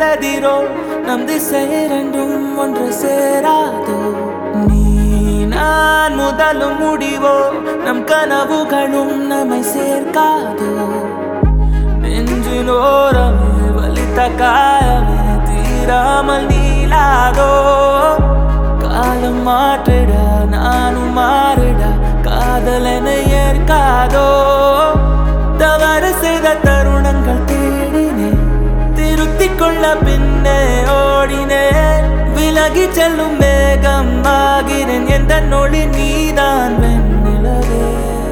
உள்ளதிரோ நம் திசை இரண்டும் ஒன்று சேராதோ நீ நான் முதலும் முடிவோ நம் கனவுகளும் நம்மை சேர்க்காதோ நெஞ்சினோரமே வலித்த காயமே தீராமல் நீளாதோ காலம் மாற்றிட நானும் மாறிட காதலென ஏற்காதோ தவறு செய்த தருணங்கள் தேடினேன் திருத்திக் கொள்ள பின்னே ஓடினேன் விலகி செல்லும் மேகம் ஆகிறேன் எந்த நொடி நீதான் வெண்ணிலவே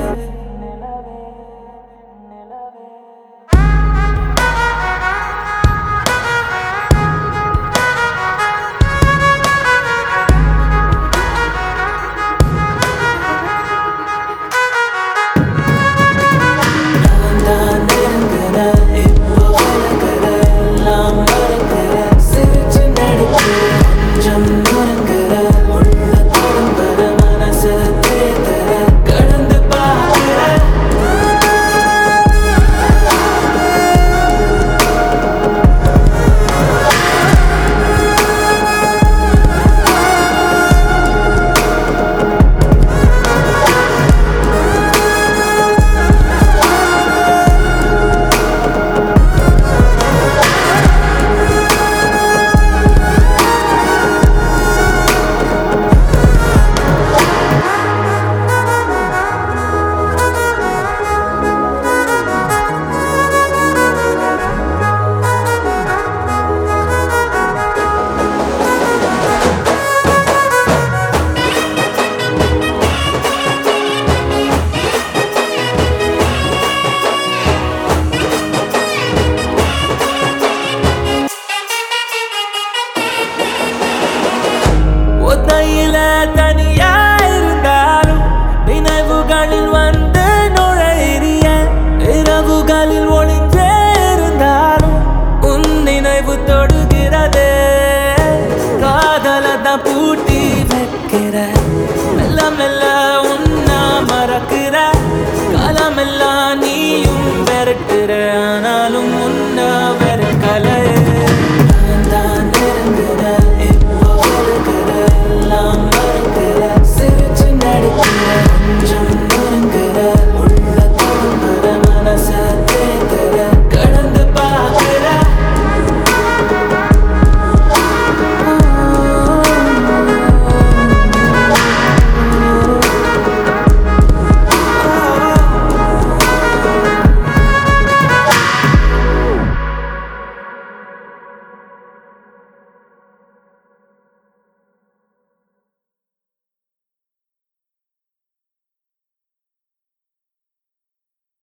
நான் தான் நெருங்குற, இப்போ விலகுற, எல்லாம் மறக்கிற, சிரிச்சு நடிக்கிற, கொஞ்சம் உறங்குற, உள்ள திரும்புற, மனசு தேத்துற, கடந்து பார்க்கிற. ஒத்தையில தனியா இருந்தாலும் நினைவுகளில் வந்து நுழைறிய இரவுகளில் ஒளிஞ்சே இருந்தாலும் உன் நினைவு தொடுகிறதே காதல தான் பூட்டி வைக்கிற மெல்ல மெல்ல உன்னா மறக்கிற காலமெல்லாம் நீயும் விரட்டுற ஆனாலும் உன்ன